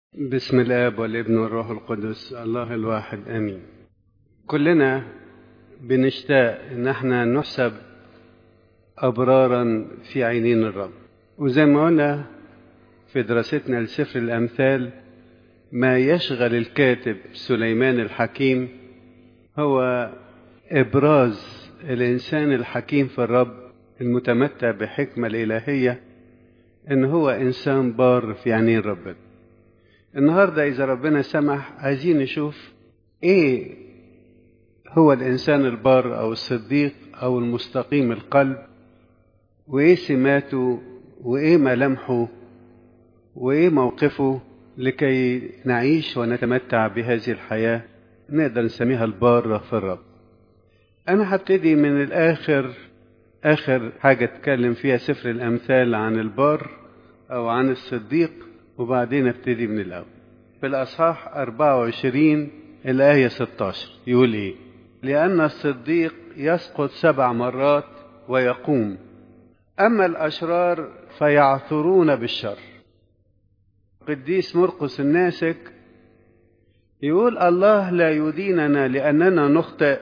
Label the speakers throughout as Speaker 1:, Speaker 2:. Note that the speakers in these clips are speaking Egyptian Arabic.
Speaker 1: بسم الاب والابن والروح القدس الله الواحد امين كلنا بنشتاق ان احنا نحسب ابرارا في عينين الرب وزي ما قلنا في دراستنا لسفر الامثال ما يشغل الكاتب سليمان الحكيم هو ابراز الانسان الحكيم في الرب المتمتع بحكمه الالهيه ان هو انسان بار في عينين ربنا النهارده اذا ربنا سمح عايزين نشوف ايه هو الانسان البار او الصديق او المستقيم القلب وايه سماته وايه ملامحه وايه موقفه لكي نعيش ونتمتع بهذه الحياه نقدر نسميها الباره في الرب انا هبتدي من الاخر اخر حاجه اتكلم فيها سفر الامثال عن البار او عن الصديق وبعدين ابتدي من الأول في الأصحاح 24 الآية 16 يقول إيه لأن الصديق يسقط سبع مرات ويقوم أما الأشرار فيعثرون بالشر قديس مرقس الناسك يقول الله لا يديننا لأننا نخطئ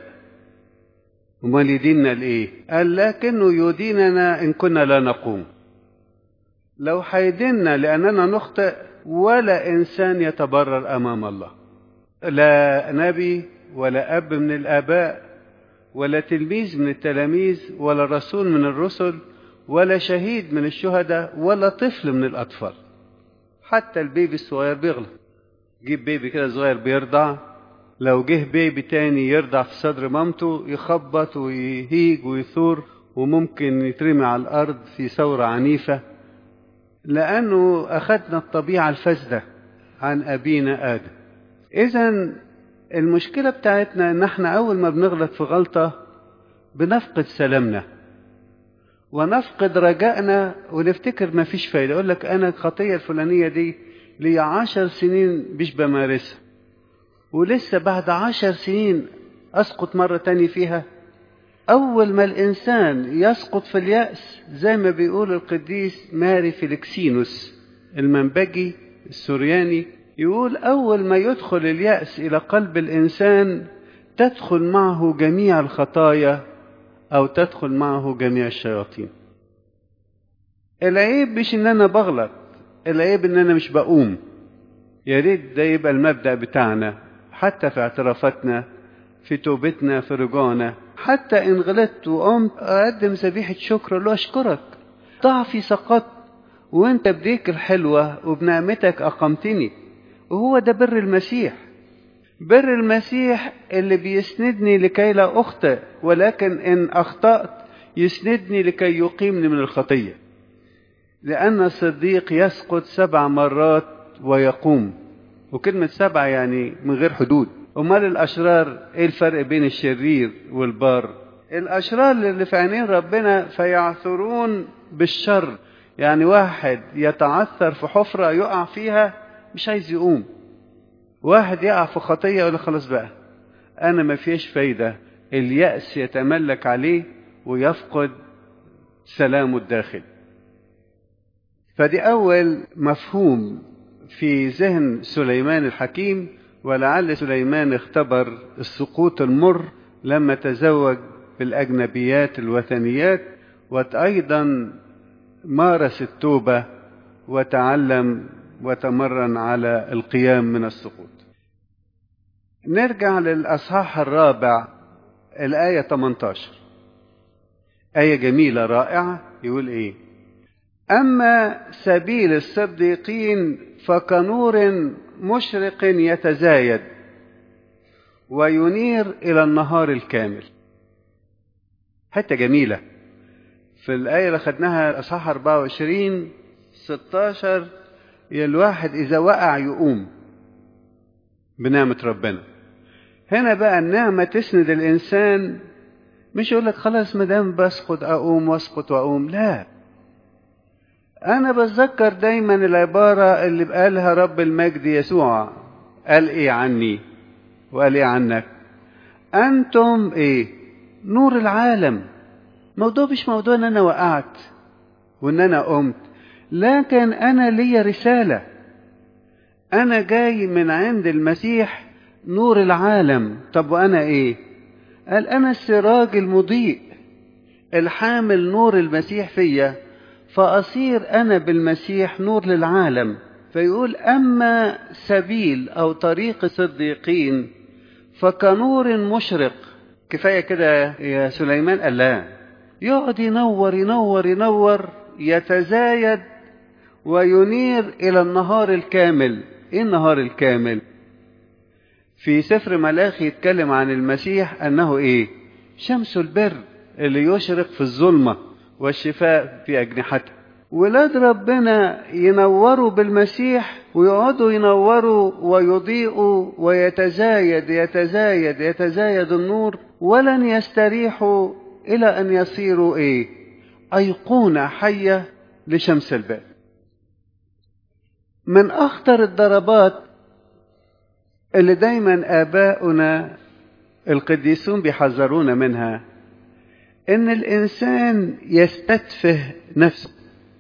Speaker 1: امال يديننا لإيه قال لكنه يديننا إن كنا لا نقوم لو حيدنا لأننا نخطئ ولا إنسان يتبرر أمام الله لا نبي ولا أب من الآباء ولا تلميذ من التلاميذ ولا رسول من الرسل ولا شهيد من الشهداء ولا طفل من الأطفال حتى البيبي الصغير بيغلط جيب بيبي كده صغير بيرضع لو جه بيبي تاني يرضع في صدر مامته يخبط ويهيج ويثور وممكن يترمي على الأرض في ثورة عنيفة لأنه أخذنا الطبيعة الفاسدة عن أبينا آدم إذا المشكلة بتاعتنا إن إحنا أول ما بنغلط في غلطة بنفقد سلامنا ونفقد رجائنا ونفتكر ما فيش فايدة يقول لك أنا الخطية الفلانية دي لي عشر سنين مش بمارسها ولسه بعد عشر سنين أسقط مرة تاني فيها أول ما الإنسان يسقط في اليأس زي ما بيقول القديس ماري فيلكسينوس المنبجي السورياني يقول أول ما يدخل اليأس إلى قلب الإنسان تدخل معه جميع الخطايا أو تدخل معه جميع الشياطين العيب مش إن أنا بغلط العيب إن أنا مش بقوم يا ريت ده يبقى المبدأ بتاعنا حتى في اعترافاتنا في توبتنا في رجوعنا حتى إن غلطت وقمت أقدم ذبيحة شكر له أشكرك ضعفي سقطت وأنت بديك الحلوة وبنعمتك أقمتني وهو ده بر المسيح بر المسيح اللي بيسندني لكي لا أخطئ ولكن إن أخطأت يسندني لكي يقيمني من الخطية لأن الصديق يسقط سبع مرات ويقوم وكلمة سبعة يعني من غير حدود امال الاشرار ايه الفرق بين الشرير والبار الاشرار اللي في عينين ربنا فيعثرون بالشر يعني واحد يتعثر في حفرة يقع فيها مش عايز يقوم واحد يقع في خطية يقول خلاص بقى انا ما فيش فايدة اليأس يتملك عليه ويفقد سلامه الداخلي فدي اول مفهوم في ذهن سليمان الحكيم ولعل سليمان اختبر السقوط المر لما تزوج بالأجنبيات الوثنيات وأيضا مارس التوبة وتعلم وتمرن على القيام من السقوط نرجع للأصحاح الرابع الآية 18 آية جميلة رائعة يقول إيه أما سبيل الصديقين فكنور مشرق يتزايد وينير إلى النهار الكامل حتة جميلة في الآية اللي خدناها أصحاح 24 16 الواحد إذا وقع يقوم بنعمة ربنا هنا بقى النعمة تسند الإنسان مش يقول لك خلاص ما دام بسقط أقوم واسقط وأقوم لا أنا بتذكر دايما العبارة اللي قالها رب المجد يسوع قال إيه عني وقال إيه عنك أنتم إيه نور العالم موضوع مش موضوع إن أنا وقعت وإن أنا قمت لكن أنا لي رسالة أنا جاي من عند المسيح نور العالم طب وأنا إيه قال أنا السراج المضيء الحامل نور المسيح فيا فأصير أنا بالمسيح نور للعالم فيقول أما سبيل أو طريق الصديقين فكنور مشرق كفاية كده يا سليمان قال لا يقعد ينور ينور ينور يتزايد وينير إلى النهار الكامل إيه النهار الكامل في سفر ملاخي يتكلم عن المسيح أنه إيه شمس البر اللي يشرق في الظلمة والشفاء في أجنحته ولاد ربنا ينوروا بالمسيح ويقعدوا ينوروا ويضيئوا ويتزايد يتزايد يتزايد النور ولن يستريحوا إلى أن يصيروا إيه أيقونة حية لشمس الباب من أخطر الضربات اللي دايما آباؤنا القديسون بيحذرونا منها إن الإنسان يستتفه نفسه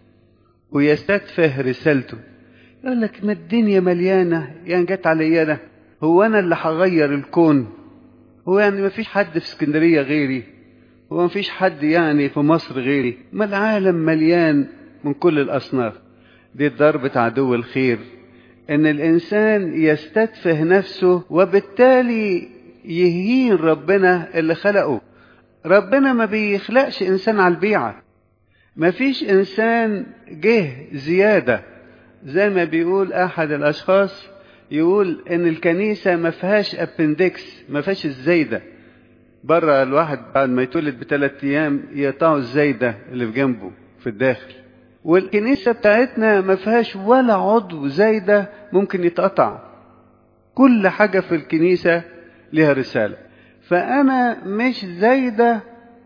Speaker 1: ويستتفه رسالته يقول لك ما الدنيا مليانة يعني جت علي أنا هو أنا اللي هغير الكون هو يعني ما فيش حد في اسكندرية غيري هو ما فيش حد يعني في مصر غيري ما العالم مليان من كل الأصناف دي ضربة عدو الخير إن الإنسان يستتفه نفسه وبالتالي يهين ربنا اللي خلقه ربنا ما بيخلقش إنسان على البيعة ما فيش إنسان جه زيادة زي ما بيقول أحد الأشخاص يقول إن الكنيسة ما فيهاش أبندكس ما فيهاش الزايدة بره الواحد بعد ما يتولد بثلاث أيام يقطعوا الزايدة اللي في جنبه في الداخل والكنيسة بتاعتنا ما فيهاش ولا عضو زايدة ممكن يتقطع كل حاجة في الكنيسة لها رسالة فأنا مش زايدة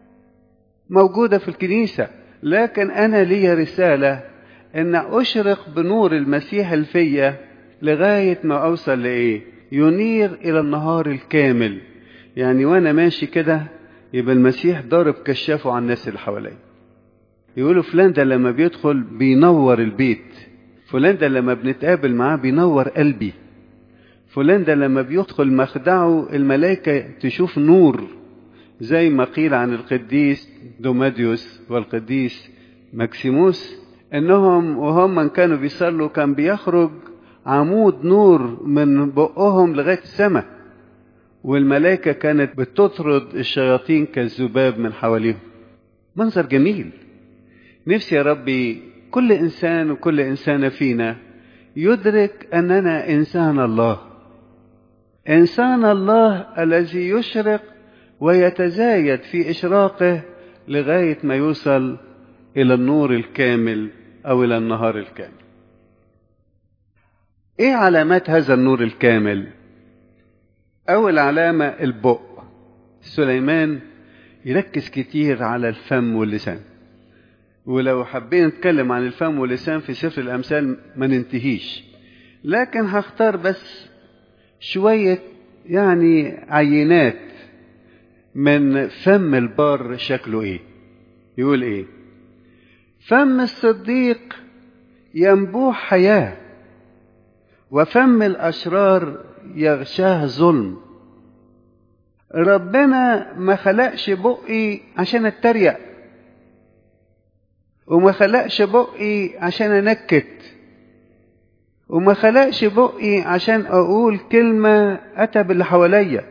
Speaker 1: موجودة في الكنيسة لكن أنا لي رسالة أن أشرق بنور المسيح الفية لغاية ما أوصل لإيه ينير إلى النهار الكامل يعني وأنا ماشي كده يبقى المسيح ضارب كشافه على الناس اللي حواليا يقولوا فلان ده لما بيدخل بينور البيت فلان ده لما بنتقابل معاه بينور قلبي فلان ده لما بيدخل مخدعه الملائكة تشوف نور زي ما قيل عن القديس دوماديوس والقديس ماكسيموس انهم وهم من كانوا بيصلوا كان بيخرج عمود نور من بقهم لغايه السماء والملائكه كانت بتطرد الشياطين كالذباب من حواليهم منظر جميل نفسي يا ربي كل انسان وكل انسانه فينا يدرك اننا انسان الله انسان الله الذي يشرق ويتزايد في اشراقه لغايه ما يوصل الى النور الكامل او الى النهار الكامل ايه علامات هذا النور الكامل اول علامه البق سليمان يركز كتير على الفم واللسان ولو حبينا نتكلم عن الفم واللسان في سفر الامثال ما ننتهيش لكن هختار بس شويه يعني عينات من فم البار شكله ايه يقول ايه فم الصديق ينبوح حياه وفم الاشرار يغشاه ظلم ربنا ما خلقش بقي عشان اتريق وما خلقش بقي عشان انكت وما خلقش بقي عشان اقول كلمه اتى باللي حواليا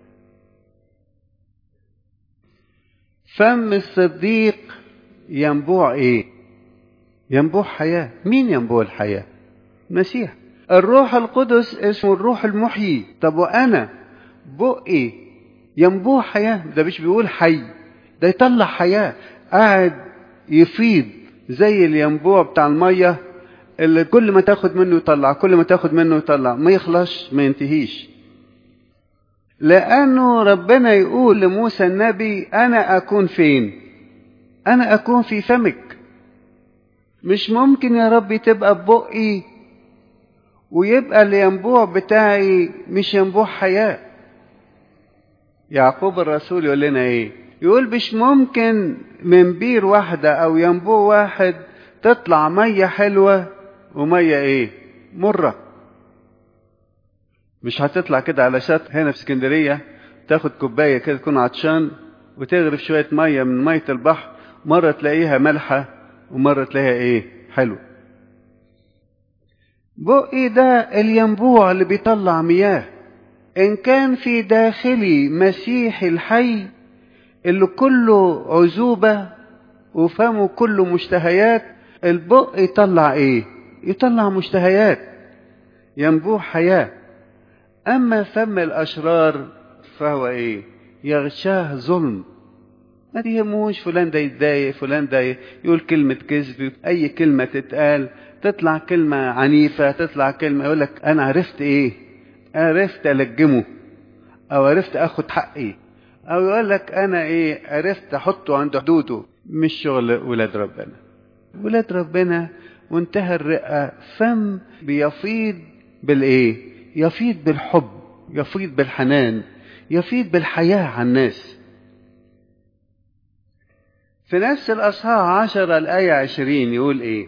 Speaker 1: فم الصديق ينبوع ايه ينبوع حياه مين ينبوع الحياه المسيح الروح القدس اسمه الروح المحيي طب وانا بقي ينبوع حياه ده مش بيقول حي ده يطلع حياه قاعد يفيض زي الينبوع بتاع الميه اللي كل ما تاخد منه يطلع كل ما تاخد منه يطلع ما يخلصش ما ينتهيش لأنه ربنا يقول لموسى النبي أنا أكون فين أنا أكون في فمك مش ممكن يا ربي تبقى ببقي ويبقى الينبوع بتاعي مش ينبوع حياة يعقوب الرسول يقول لنا ايه يقول مش ممكن من بير واحدة أو ينبوع واحد تطلع مية حلوة ومية ايه مرة مش هتطلع كده على شط هنا في اسكندرية تاخد كوباية كده تكون عطشان وتغرف شوية مية من مية البحر مرة تلاقيها مالحة ومرة تلاقيها ايه حلو بقي ده الينبوع اللي بيطلع مياه ان كان في داخلي مسيح الحي اللي كله عزوبة وفمه كله مشتهيات البق يطلع ايه يطلع مشتهيات ينبوع حياة اما فم الاشرار فهو ايه يغشاه ظلم ما يهموش فلان ده يتضايق فلان ده يقول كلمة كذب أي كلمة تتقال تطلع كلمة عنيفة تطلع كلمة يقول لك أنا عرفت إيه عرفت ألجمه أو عرفت أخد حقي أو يقول لك أنا إيه عرفت أحطه عند حدوده مش شغل ولاد ربنا ولاد ربنا وانتهى الرئة فم بيفيض بالإيه يفيض بالحب يفيض بالحنان يفيض بالحياة على الناس في نفس الأصحاح عشرة الآية عشرين يقول إيه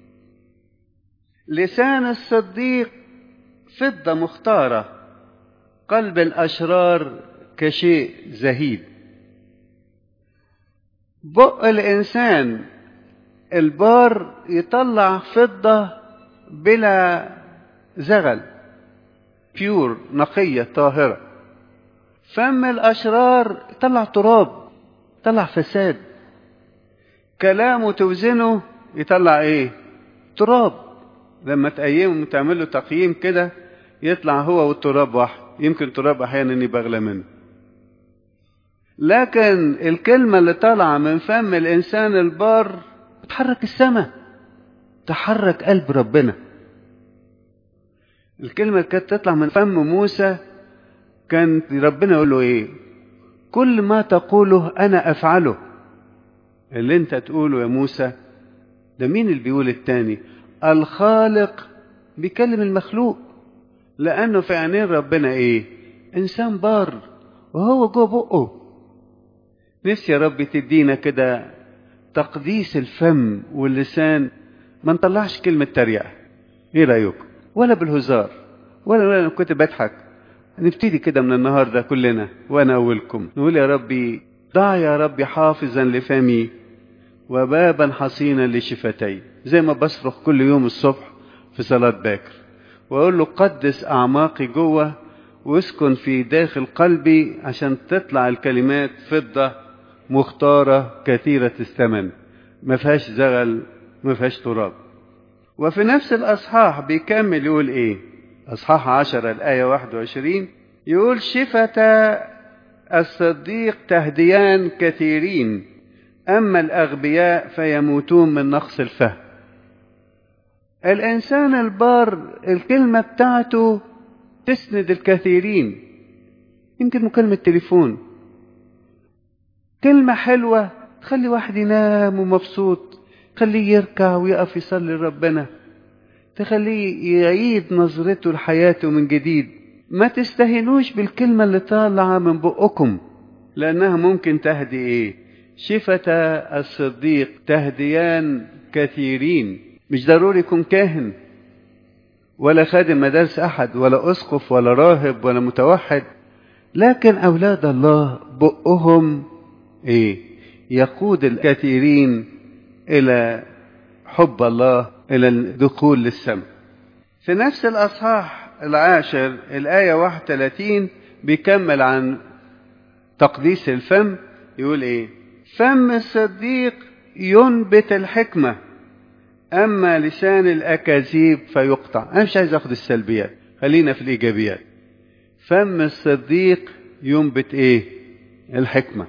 Speaker 1: لسان الصديق فضة مختارة قلب الأشرار كشيء زهيد بق الإنسان البار يطلع فضة بلا زغل بيور نقية طاهرة فم الأشرار يطلع تراب يطلع فساد كلامه توزنه يطلع ايه تراب لما تقيمه وتعمل له تقييم كده يطلع هو والتراب واحد يمكن تراب احيانا يبقى اغلى منه لكن الكلمة اللي طالعة من فم الإنسان البار تحرك السماء تحرك قلب ربنا الكلمة اللي كانت تطلع من فم موسى كان ربنا يقول له ايه كل ما تقوله أنا أفعله اللي انت تقوله يا موسى ده مين اللي بيقول التاني الخالق بيكلم المخلوق لأنه في عينين ربنا ايه إنسان بار وهو جوه بقه نفسي يا رب تدينا كده تقديس الفم واللسان ما نطلعش كلمة تريقة ايه رأيكم ولا بالهزار ولا ولا كنت بضحك نبتدي كده من النهاردة كلنا وأنا أولكم نقول يا ربي ضع يا ربي حافظا لفمي وبابا حصينا لشفتي زي ما بصرخ كل يوم الصبح في صلاة باكر وأقول له قدس أعماقي جوه واسكن في داخل قلبي عشان تطلع الكلمات فضة مختارة كثيرة الثمن ما فيهاش زغل ما فيهاش تراب وفي نفس الأصحاح بيكمل يقول إيه أصحاح عشرة الآية 21 يقول شفة الصديق تهديان كثيرين أما الأغبياء فيموتون من نقص الفهم الإنسان البار الكلمة بتاعته تسند الكثيرين يمكن مكالمة تليفون كلمة حلوة تخلي واحد ينام ومبسوط تخليه يركع ويقف يصلي لربنا تخليه يعيد نظرته لحياته من جديد ما تستهينوش بالكلمة اللي طالعة من بقكم لأنها ممكن تهدي إيه شفة الصديق تهديان كثيرين مش ضروري يكون كاهن ولا خادم مدارس أحد ولا أسقف ولا راهب ولا متوحد لكن أولاد الله بقهم إيه يقود الكثيرين إلى حب الله إلى الدخول للسماء في نفس الأصحاح العاشر الآية 31 بيكمل عن تقديس الفم يقول إيه فم الصديق ينبت الحكمة أما لسان الأكاذيب فيقطع أنا مش عايز أخذ السلبيات خلينا في الإيجابيات فم الصديق ينبت إيه الحكمة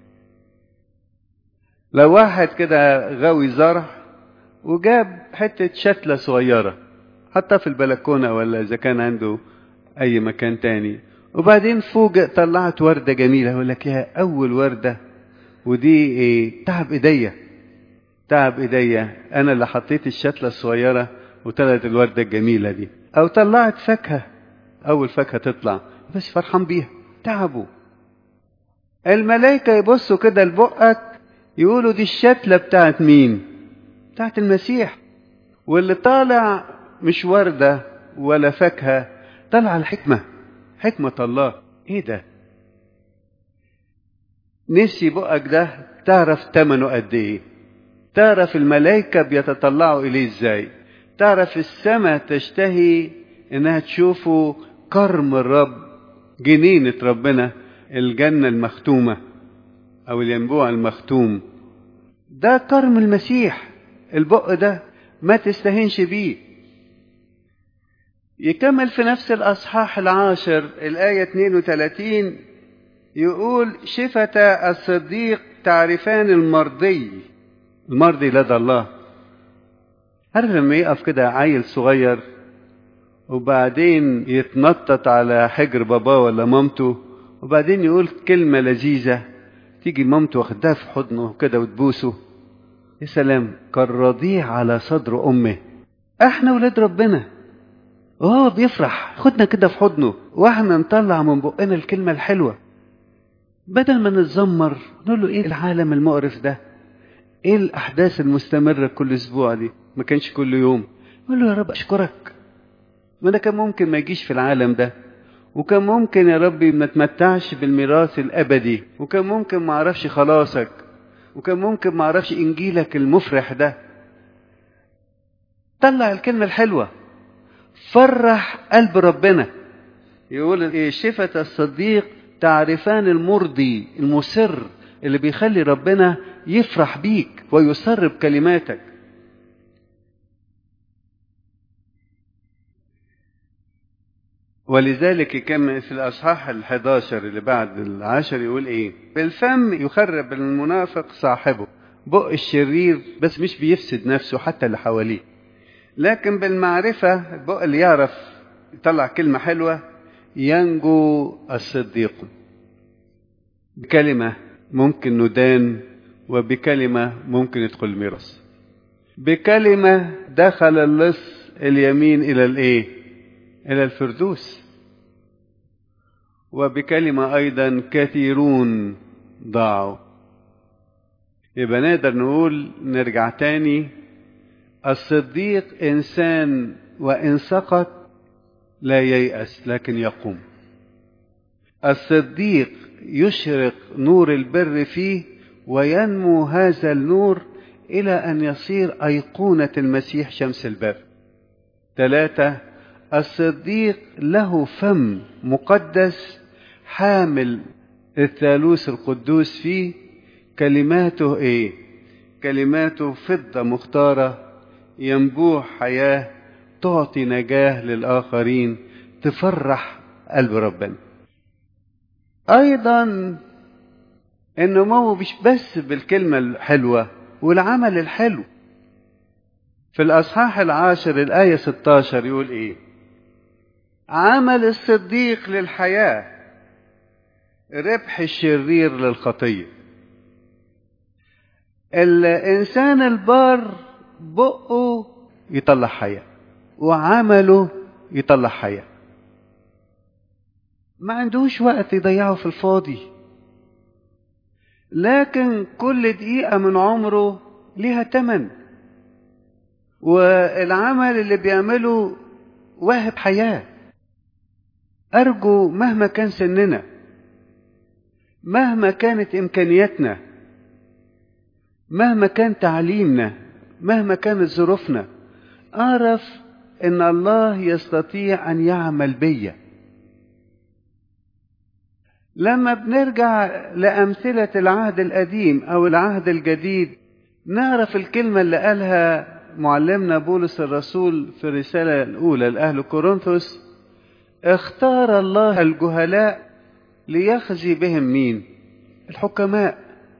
Speaker 1: لو واحد كده غاوي زرع وجاب حتة شتلة صغيرة حتى في البلكونة ولا إذا كان عنده أي مكان تاني وبعدين فوجئ طلعت وردة جميلة يقول لك يا أول وردة ودي إيه تعب إيديا تعب إيديا أنا اللي حطيت الشتلة الصغيرة وطلعت الوردة الجميلة دي أو طلعت فاكهة أول فاكهة تطلع بس فرحان بيها تعبوا الملائكة يبصوا كده لبقك يقولوا دي الشتلة بتاعت مين بتاعت المسيح واللي طالع مش وردة ولا فاكهة طالع الحكمة حكمة الله ايه ده نفسي بقك ده تعرف تمنه قد ايه تعرف الملائكة بيتطلعوا اليه ازاي تعرف السماء تشتهي انها تشوفه كرم الرب جنينة ربنا الجنة المختومة او الينبوع المختوم ده كرم المسيح البق ده ما تستهينش بيه يكمل في نفس الأصحاح العاشر الآية 32 يقول شفة الصديق تعرفان المرضي المرضي لدى الله عارف لما يقف كده عيل صغير وبعدين يتنطط على حجر باباه ولا مامته وبعدين يقول كلمة لذيذة تيجي مامته واخدها في حضنه كده وتبوسه يا سلام كالرضيع على صدر أمه احنا ولاد ربنا وهو بيفرح خدنا كده في حضنه واحنا نطلع من بقنا الكلمة الحلوة بدل ما نتذمر نقول له ايه العالم المقرف ده ايه الاحداث المستمرة كل اسبوع دي ما كانش كل يوم نقول له يا رب اشكرك ما انا كان ممكن ما يجيش في العالم ده وكان ممكن يا ربي ما تمتعش بالميراث الابدي وكان ممكن ما اعرفش خلاصك وكان ممكن ما اعرفش انجيلك المفرح ده طلع الكلمة الحلوة فرح قلب ربنا يقول ايه شفة الصديق تعرفان المرضي المسر اللي بيخلي ربنا يفرح بيك ويسر بكلماتك ولذلك يكمل في الأصحاح الحداشر اللي بعد العاشر يقول إيه بالفم يخرب المنافق صاحبه بق الشرير بس مش بيفسد نفسه حتى اللي حواليه لكن بالمعرفة البق اللي يعرف يطلع كلمة حلوة ينجو الصديق بكلمة ممكن ندان وبكلمة ممكن يدخل الميراث بكلمة دخل اللص اليمين إلى الإيه؟ إلى الفردوس وبكلمة أيضا كثيرون ضاعوا يبقى نقدر نقول نرجع تاني الصديق إنسان وإن سقط لا ييأس لكن يقوم الصديق يشرق نور البر فيه وينمو هذا النور إلى أن يصير أيقونة المسيح شمس البر ثلاثة الصديق له فم مقدس حامل الثالوث القدوس فيه كلماته ايه كلماته فضة مختارة ينبوع حياة تعطي نجاة للآخرين تفرح قلب ربنا أيضا النمو مش بس بالكلمة الحلوة والعمل الحلو في الأصحاح العاشر الآية 16 يقول إيه عمل الصديق للحياة ربح الشرير للخطية الإنسان البار بقه يطلع حياة وعمله يطلع حياة ما عندوش وقت يضيعه في الفاضي لكن كل دقيقة من عمره ليها تمن والعمل اللي بيعمله واهب حياة أرجو مهما كان سننا مهما كانت إمكانياتنا مهما كان تعليمنا مهما كانت ظروفنا أعرف إن الله يستطيع أن يعمل بيا لما بنرجع لأمثلة العهد القديم أو العهد الجديد نعرف الكلمة اللي قالها معلمنا بولس الرسول في الرسالة الأولى لأهل كورنثوس اختار الله الجهلاء ليخزي بهم مين الحكماء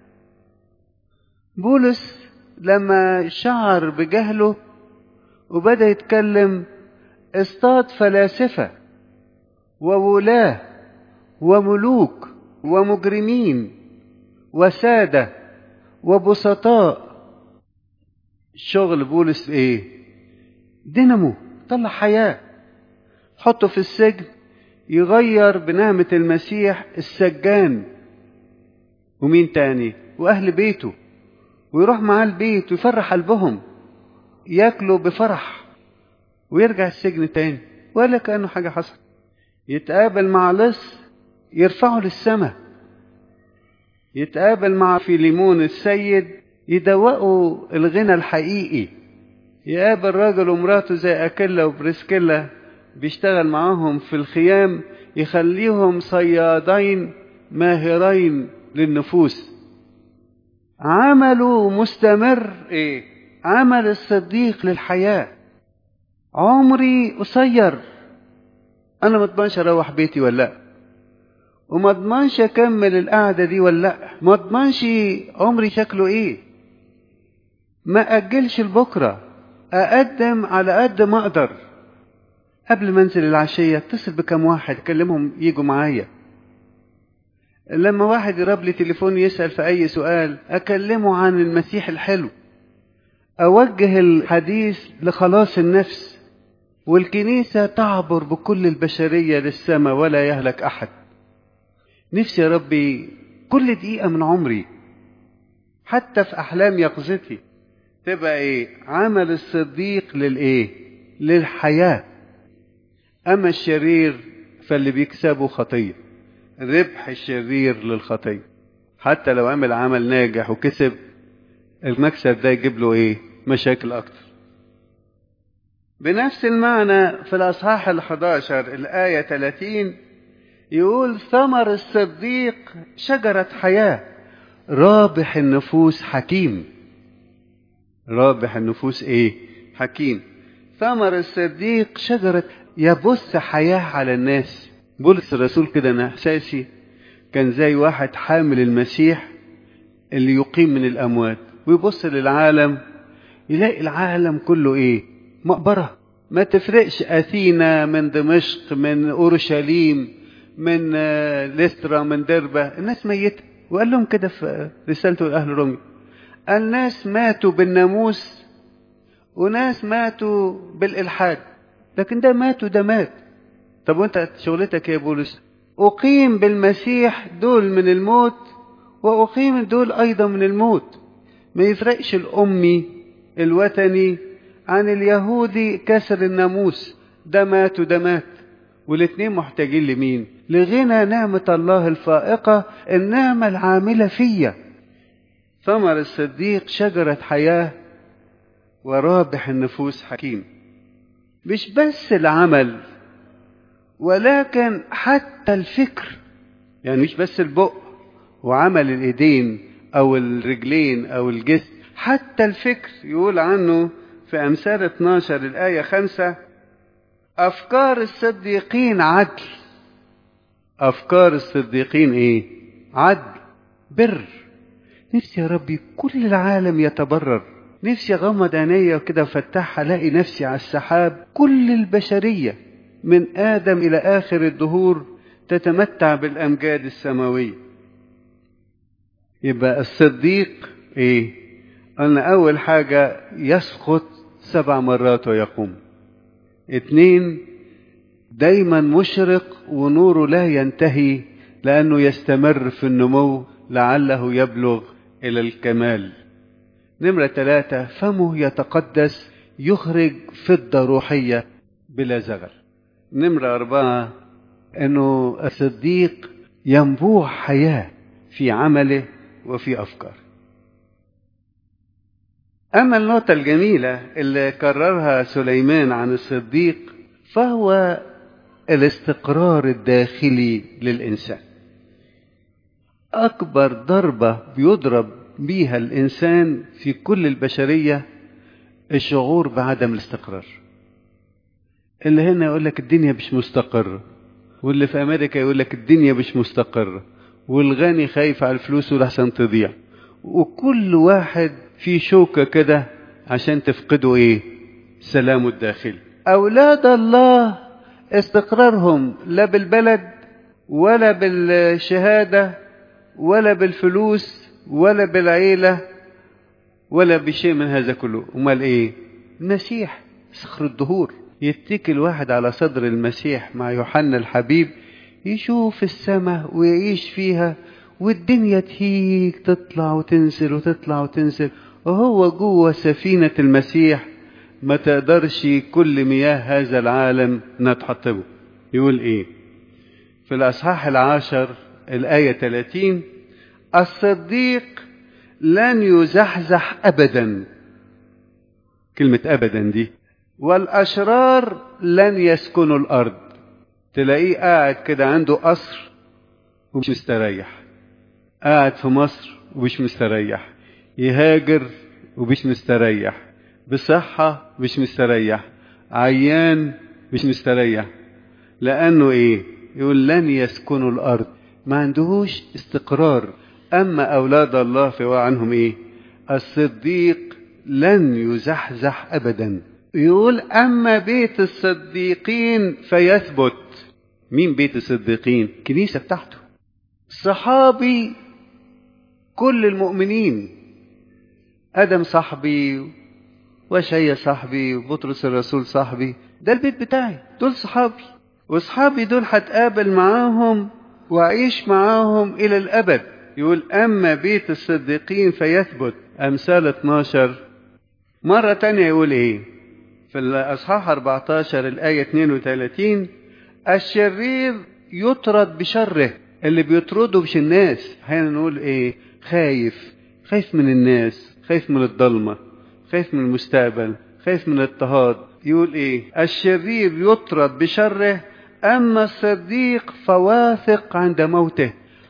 Speaker 1: بولس لما شعر بجهله وبدأ يتكلم اصطاد فلاسفة وولاة وملوك ومجرمين وسادة وبسطاء شغل بولس ايه دينامو طلع حياة حطه في السجن يغير بنعمة المسيح السجان ومين تاني وأهل بيته ويروح معاه البيت ويفرح قلبهم ياكلوا بفرح ويرجع السجن تاني ولا كأنه حاجة حصلت يتقابل مع لص يرفعه للسماء يتقابل مع فيليمون السيد يدوقوا الغنى الحقيقي يقابل راجل ومراته زي أكيلا وبريسكيلا بيشتغل معاهم في الخيام يخليهم صيادين ماهرين للنفوس عمله مستمر ايه عمل الصديق للحياة عمري قصير انا ما اضمنش اروح بيتي ولا لا وما اضمنش اكمل القعدة دي ولا لا ما اضمنش عمري شكله ايه ما اجلش لبكرة اقدم على قد ما اقدر قبل ما انزل العشية اتصل بكم واحد كلمهم يجوا معايا لما واحد يراب لي تليفون يسأل في أي سؤال أكلمه عن المسيح الحلو أوجه الحديث لخلاص النفس والكنيسة تعبر بكل البشرية للسماء ولا يهلك أحد نفسي يا ربي كل دقيقة من عمري حتى في أحلام يقظتي تبقى إيه عمل الصديق للإيه للحياة أما الشرير فاللي بيكسبه خطيه ربح الشرير للخطية حتى لو عمل عمل ناجح وكسب المكسب ده يجيب له ايه مشاكل اكتر بنفس المعنى في الاصحاح ال11 الايه 30 يقول ثمر الصديق شجره حياه رابح النفوس حكيم رابح النفوس ايه حكيم ثمر الصديق شجره يبث حياه على الناس بولس الرسول كده انا احساسي كان زي واحد حامل المسيح اللي يقيم من الاموات ويبص للعالم يلاقي العالم كله ايه مقبره ما تفرقش اثينا من دمشق من اورشليم من لسترا من دربه الناس ميته وقال لهم كده في رسالته لاهل روميا الناس ماتوا بالناموس وناس ماتوا بالالحاد لكن ده مات وده مات طب وانت شغلتك يا بولس اقيم بالمسيح دول من الموت واقيم دول ايضا من الموت ما يفرقش الامي الوثني عن اليهودي كسر الناموس ده مات وده مات والاتنين محتاجين لمين لغنى نعمة الله الفائقة النعمة العاملة فيا ثمر الصديق شجرة حياة ورابح النفوس حكيم مش بس العمل ولكن حتى الفكر يعني مش بس البق وعمل الايدين او الرجلين او الجسم حتى الفكر يقول عنه في امثال 12 الايه 5 افكار الصديقين عدل افكار الصديقين ايه عدل بر نفسي يا ربي كل العالم يتبرر نفسي اغمض عينيا كده وافتحها الاقي نفسي على السحاب كل البشريه من آدم إلى آخر الدهور تتمتع بالأمجاد السماوية يبقى الصديق إيه؟ قلنا أول حاجة يسقط سبع مرات ويقوم اتنين دايما مشرق ونوره لا ينتهي لأنه يستمر في النمو لعله يبلغ إلى الكمال نمرة ثلاثة فمه يتقدس يخرج فضة روحية بلا زغل نمرة أربعة أنه الصديق ينبوع حياة في عمله وفي أفكاره أما النقطة الجميلة اللي كررها سليمان عن الصديق فهو الاستقرار الداخلي للإنسان أكبر ضربة بيضرب بيها الإنسان في كل البشرية الشعور بعدم الاستقرار اللي هنا يقول لك الدنيا مش مستقرة واللي في أمريكا يقول لك الدنيا مش مستقرة والغني خايف على الفلوس لحسن تضيع وكل واحد في شوكة كده عشان تفقدوا ايه سلامه الداخلي أولاد الله استقرارهم لا بالبلد ولا بالشهادة ولا بالفلوس ولا بالعيلة ولا بشيء من هذا كله أمال إيه المسيح صخر الدهور يتكل الواحد على صدر المسيح مع يوحنا الحبيب يشوف السماء ويعيش فيها والدنيا تهيج تطلع وتنزل وتطلع وتنزل وهو جوه سفينة المسيح ما تقدرش كل مياه هذا العالم انها تحطمه يقول ايه في الأصحاح العاشر الآية 30 الصديق لن يزحزح أبدا كلمة أبدا دي والأشرار لن يسكنوا الأرض تلاقيه قاعد كده عنده قصر ومش مستريح قاعد في مصر ومش مستريح يهاجر ومش مستريح بصحة مش مستريح عيان مش مستريح لأنه إيه يقول لن يسكنوا الأرض ما عندهوش استقرار أما أولاد الله فهو عنهم إيه الصديق لن يزحزح أبدا يقول أما بيت الصديقين فيثبت مين بيت الصديقين كنيسة بتاعته صحابي كل المؤمنين آدم صاحبي وشيا صاحبي وبطرس الرسول صاحبي ده البيت بتاعي دول صحابي واصحابي دول هتقابل معاهم واعيش معاهم الى الابد يقول اما بيت الصديقين فيثبت امثال 12 مرة تانية يقول ايه في الاصحاح 14 الاية 32 الشرير يطرد بشره اللي بيطرده مش الناس احيانا نقول ايه خايف خايف من الناس خايف من الضلمة خايف من المستقبل خايف من الاضطهاد يقول ايه الشرير يطرد بشره اما الصديق فواثق عند موته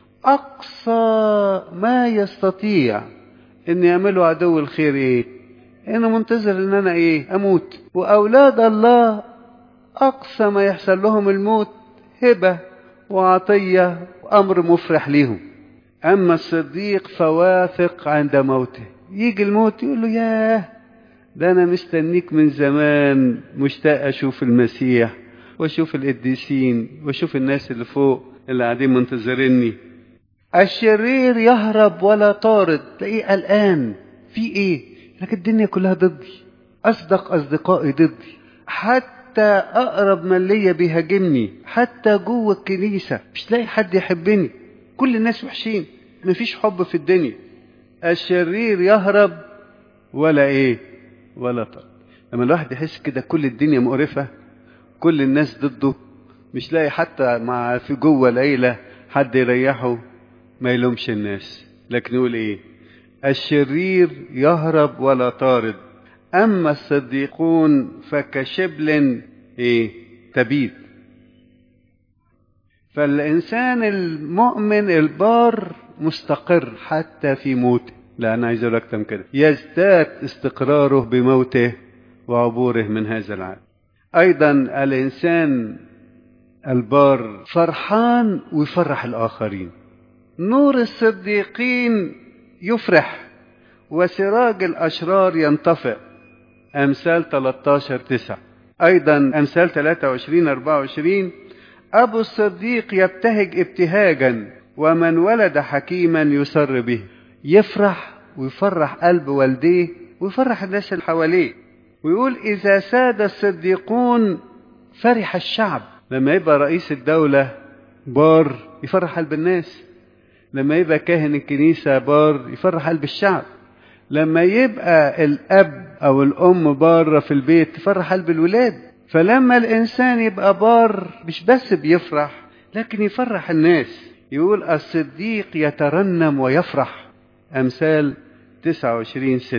Speaker 1: اقصى ما يستطيع ان يعمله عدو الخير ايه انا منتظر ان انا ايه اموت واولاد الله اقصى ما يحصل لهم الموت هبه وعطيه وامر مفرح ليهم اما الصديق فواثق عند موته يجي الموت يقول له ياه ده انا مستنيك من زمان مشتاق اشوف المسيح واشوف القديسين واشوف الناس اللي فوق اللي قاعدين منتظريني الشرير يهرب ولا طارد تلاقيه قلقان في ايه لكن الدنيا كلها ضدي اصدق اصدقائي ضدي حتى اقرب من ليا بيهاجمني حتى جوه الكنيسه مش لاقي حد يحبني كل الناس وحشين مفيش حب في الدنيا الشرير يهرب ولا ايه ولا طارد لما الواحد يحس كده كل الدنيا مقرفه كل الناس ضده مش لاقي حتى مع في جوه العيله حد يريحه ما يلومش الناس لكن يقول ايه الشرير يهرب ولا طارد اما الصديقون فكشبل ايه تبيد فالانسان المؤمن البار مستقر حتى في موته لا انا عايز اقول اكتر من كده يزداد استقراره بموته وعبوره من هذا العالم ايضا الانسان البار فرحان ويفرح الاخرين نور الصديقين يفرح وسراج الاشرار ينطفئ امثال 13 9 ايضا امثال 23 24 ابو الصديق يبتهج ابتهاجا ومن ولد حكيما يسر به يفرح ويفرح قلب والديه ويفرح الناس اللي حواليه ويقول إذا ساد الصديقون فرح الشعب لما يبقى رئيس الدولة بار يفرح قلب الناس لما يبقى كاهن الكنيسة بار يفرح قلب الشعب لما يبقى الأب أو الأم بارة في البيت تفرح قلب الولاد فلما الإنسان يبقى بار مش بس بيفرح لكن يفرح الناس يقول الصديق يترنم ويفرح أمثال 29 ستة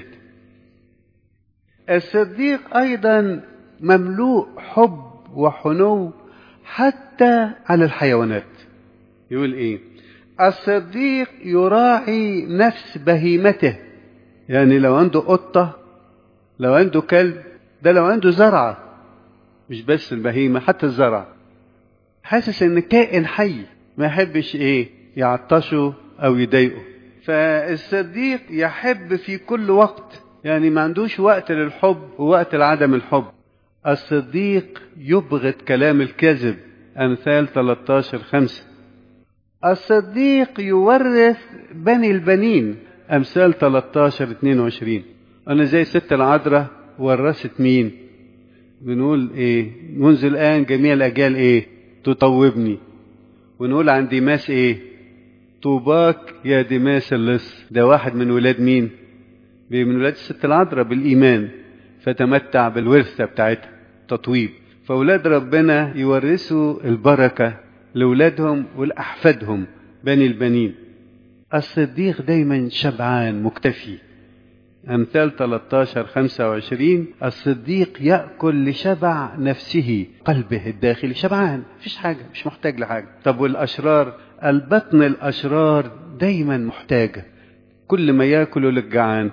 Speaker 1: الصديق أيضا مملوء حب وحنو حتى على الحيوانات يقول إيه الصديق يراعي نفس بهيمته يعني لو عنده قطة لو عنده كلب ده لو عنده زرعة مش بس البهيمة حتى الزرع حاسس ان كائن حي ما يحبش ايه يعطشه او يضايقه فالصديق يحب في كل وقت يعني ما عندوش وقت للحب ووقت لعدم الحب الصديق يبغض كلام الكذب أمثال 13 خمسة الصديق يورث بني البنين أمثال 13 22 أنا زي ست العذراء ورثت مين بنقول إيه منذ الآن جميع الأجيال إيه تطوبني ونقول عن ديماس إيه طوباك يا ديماس اللص ده واحد من ولاد مين من ولاد الست العذراء بالإيمان فتمتع بالورثة بتاعتها تطويب فأولاد ربنا يورثوا البركة لأولادهم ولأحفادهم بني البنين الصديق دايما شبعان مكتفي أمثال 13 25 الصديق يأكل لشبع نفسه قلبه الداخلي شبعان مفيش حاجة مش محتاج لحاجة طب والأشرار البطن الأشرار دايما محتاجة كل ما يأكل للجعان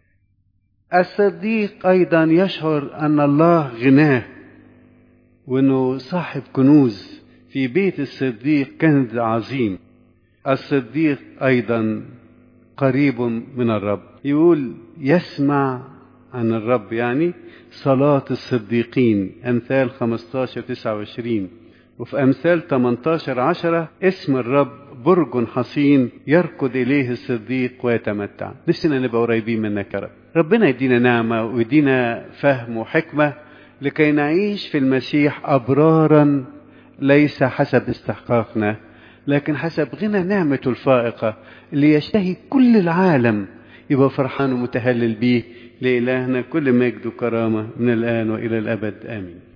Speaker 1: الصديق أيضا يشعر أن الله غناه وأنه صاحب كنوز في بيت الصديق كنز عظيم الصديق أيضا قريب من الرب يقول يسمع عن الرب يعني صلاة الصديقين أمثال 15 29 وفي أمثال 18 10 اسم الرب برج حصين يركض إليه الصديق ويتمتع نفسنا نبقى قريبين منك يا رب ربنا يدينا نعمة ويدينا فهم وحكمة لكي نعيش في المسيح أبرارا ليس حسب استحقاقنا لكن حسب غنى نعمته الفائقة اللي يشتهي كل العالم يبقى فرحان ومتهلل بيه لإلهنا كل مجد وكرامة من الآن وإلى الأبد آمين